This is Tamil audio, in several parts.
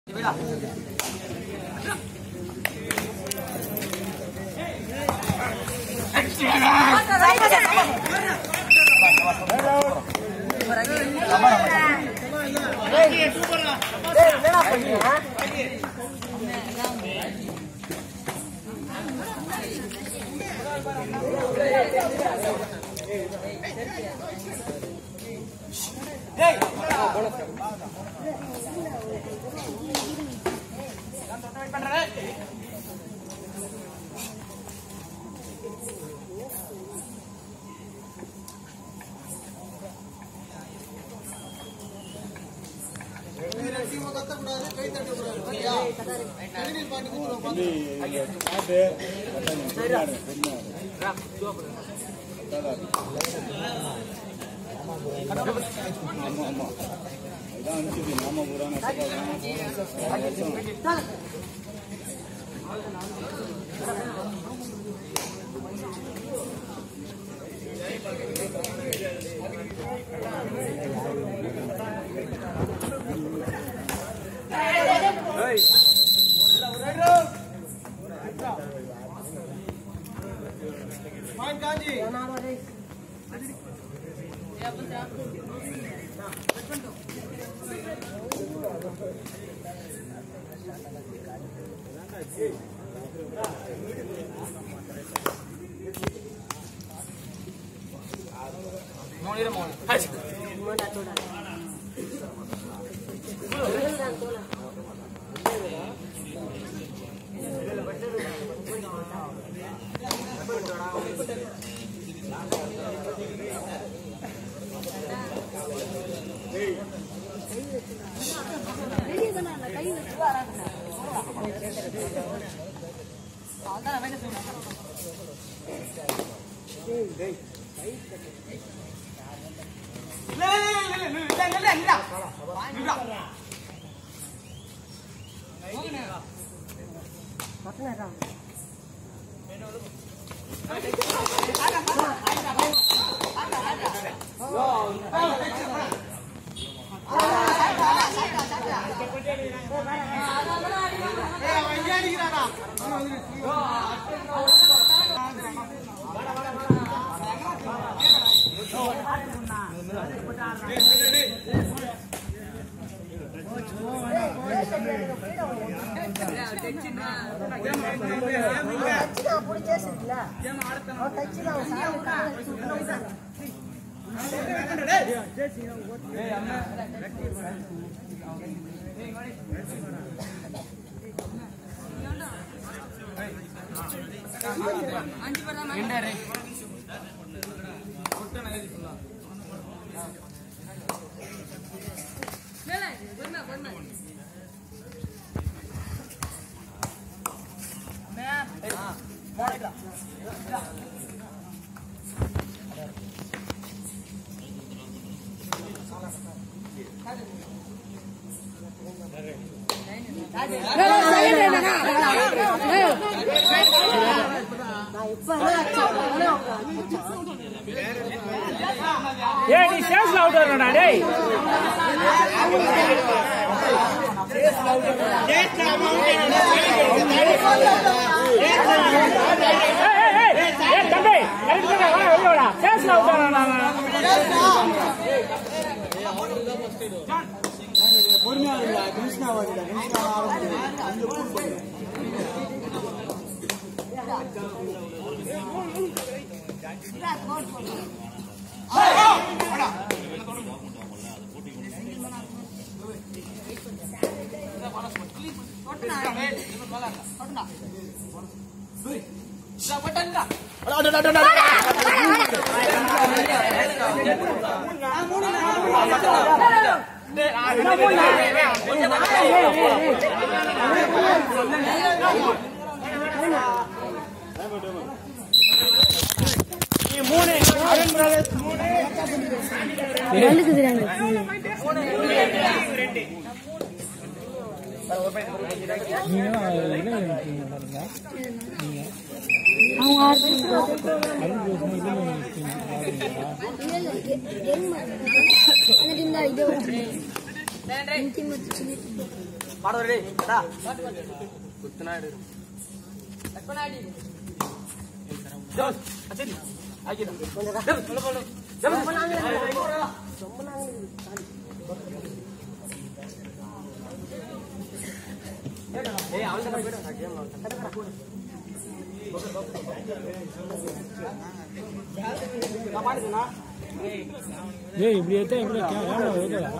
ஏய் நீ சேல்ஸ் அவுட் வரணும்டா டேய் ஏய், ஏய், ஏய், ஏய், தம்பி, கரெக்ட் தானே? வா, வெளிய வாடா. சேல்ஸ் அவுட் வரணும் நாங்க. நீ மூணு அருண் பிரதர்ஸ் மூணு அவங்க ஏய் இப்படி எடுத்தா இப்படி கேமரா ஓகேடா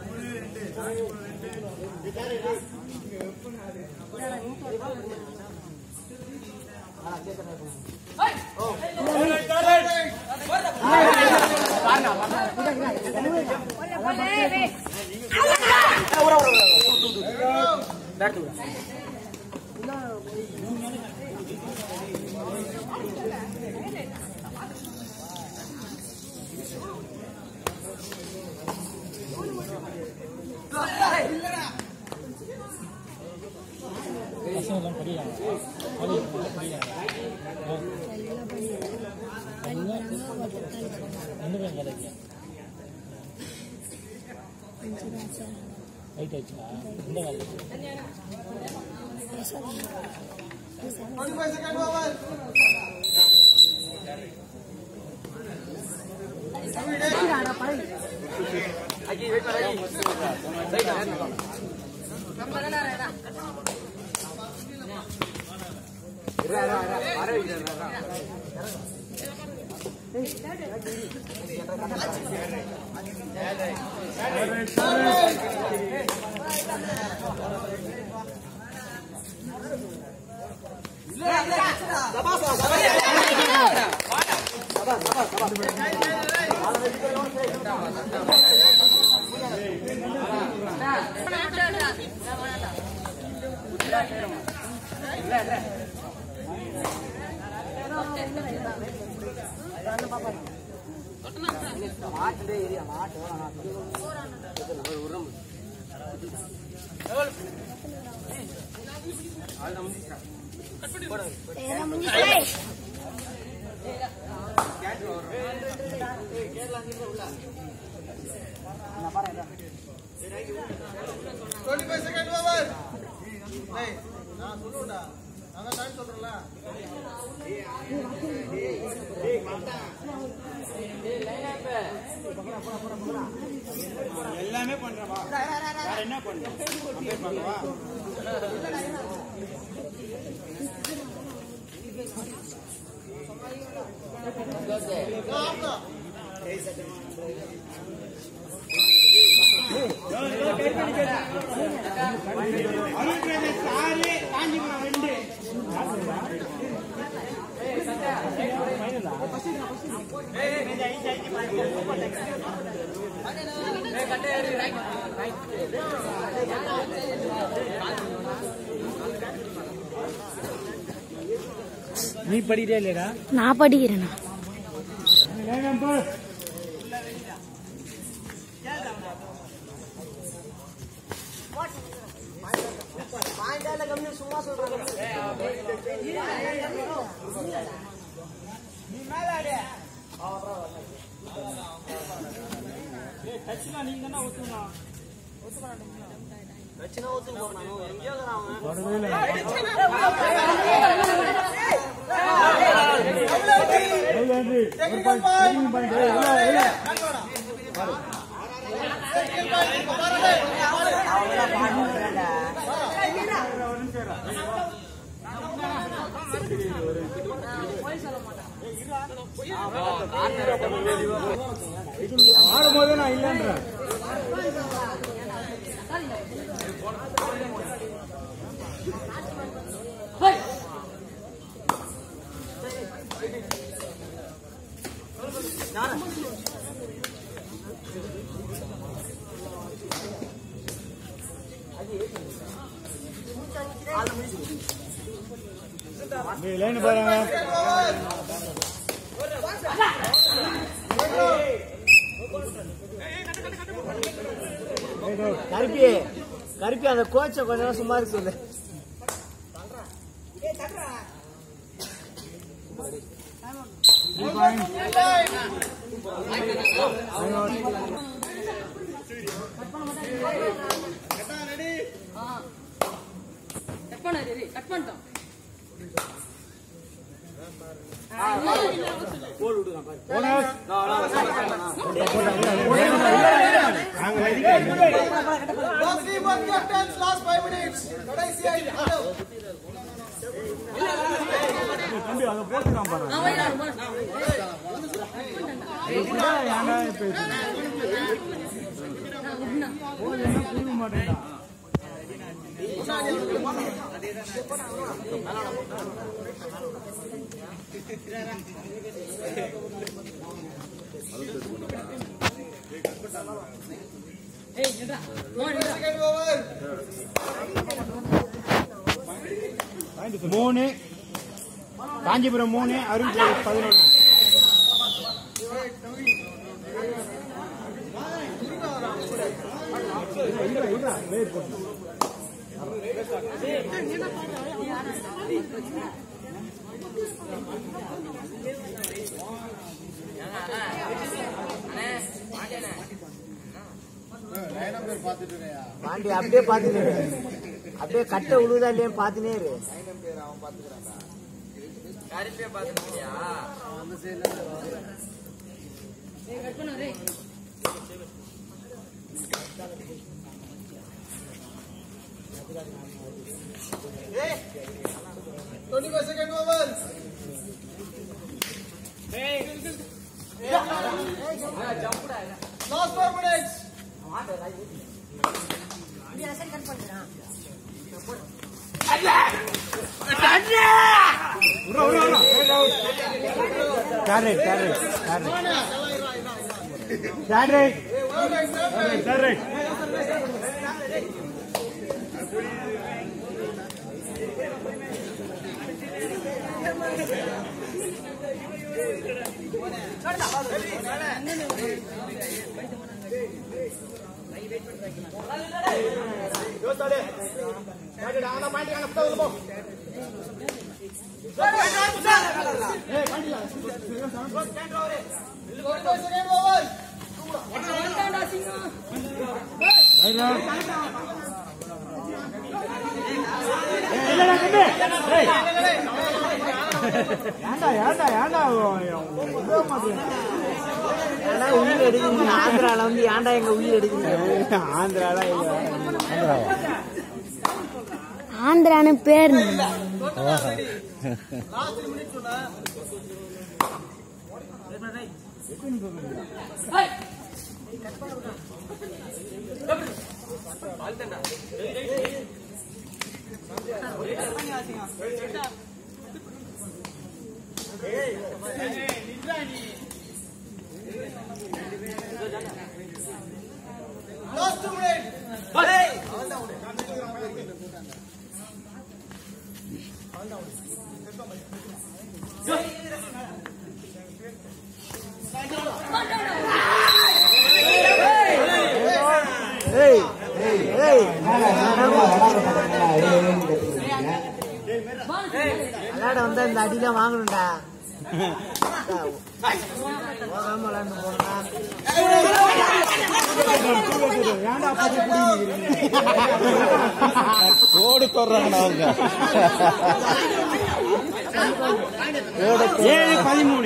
பசங்க எல்லாம் படிக்கிறாங்க படிக்கிறாங்க ரெண்டு பேரும் கதைக்கு ரைட் ஆச்சுங்களா எந்த college twenty five second over நான் சொல்லுவேன்டா நான் தான் டைம் சொல்றேன்ல எல்லாமே பண்றவா வேற என்ன பண்றோம் அப்படியே பார்க்கவா நீ படிக்கிட்டே இல்லையா நான் படிக்கிறேண்ணா ஆடும்போதே நான் இல்லைன்றேன் லைன் பாருங்க கருப்பி கருப்பி அந்த கோச்சை கொஞ்ச நேரம் சும்மா இருக்க சொல்லு ரெடி கட் பண்ணாரு கட் பண்ணிட்டோம் Last three one captains, last five minutes. கடைசி ஐந்து நிமிடம். அவன் யாரு? போடா. நான் விடுனா. ஏய் நின்றா. போடா, நின்றா. Second over. மூணு காஞ்சிபுரம் மூணு அருண் பதினொன்று பாண்டி அப்படியே பாத்துனே இரு. அப்படியே கட்டை உழுதா இல்லையான்னு பாத்துனே இரு ஏய் கட் பண்ணாரு Twenty-five second over. Last four minutes. Carrot carrot carrot carrot carrot Twenty-five second over. வந்துட்டான்டா சிங்கம் இல்லடா தம்பி ஏய் ஏன்டா ஏன்டா ஏன்டா விட மாட்டேன் ஆனா உயிர் எடுக்கிறீங்க ஆந்திரால வந்து ஏன்டா எங்க உயிர் எடுக்கிறீங்க ஆந்திரால இல்ல ஆந்திராவா ஆந்திரான்னு பேர் Last three minutes சொன்னா. Last two minutes. ஏய் ஏய் விளையாட வந்தா இந்த அடிலாம் வாங்கணும்டா போகாம விளையாண்டு போனா ஏன்டா பத்தி புடிங்க ஓடு போடுறாங்கண்ணா அவங்க ஏழு பதிமூணு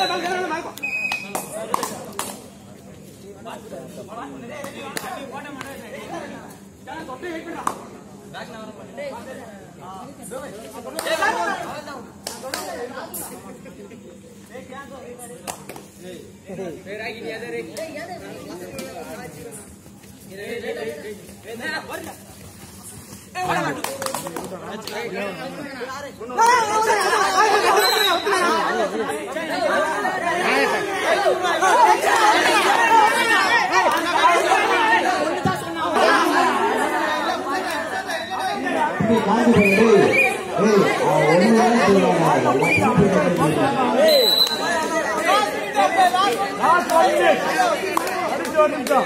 லாஸ்ட் ஒன் மினிட் அடுத்த ஒரு நிமிஷம்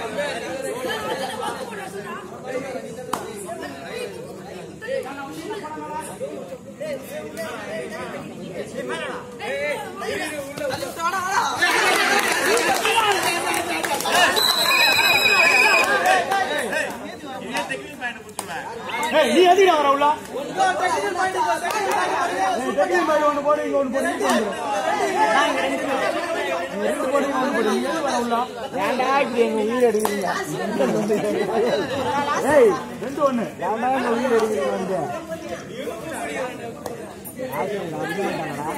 டெக்னிக் பாயிண்ட் ஏய், நீ எதுக்கு வர உள்ள டெக்னிக்கல் பாயிண்ட் செகண்ட் டெக்னிக் மாதிரி ஒன்று போடு இங்க ஒன்று போடு இங்க வந்துரு. நான் இங்க ரெண்டு பேரு. இங்க ரெண்டு போடு இங்க ஒன்று போடு நீ எதுக்கு வர உள்ள ஏன்டா இப்படி எங்க உயிர் எடுக்கிறீங்க ஏய் ரெண்டு ஒண்ணு ஏன்டா எங்க உயிர் எடுக்கிறீங்க வந்து ஆசிரியர் அடிக்க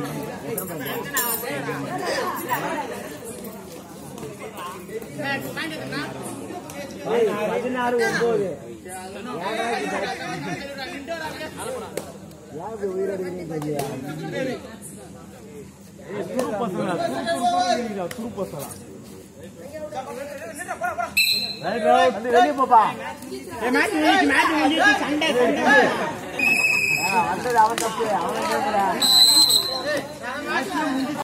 மாட்டாங்கடா பதினாறு ஒன்பது ஏன்டா இப்படி உயிர் எடுக்கிறீங்க தெரியல துரு பசங்க துரு துரு பசங்க வெளியே போப்பா மேட்ச் முடிஞ்சு மேட்ச் முடிஞ்சு சண்டை சண்டை வந்தது அவன் தப்பு அவனை கேட்கிறேன்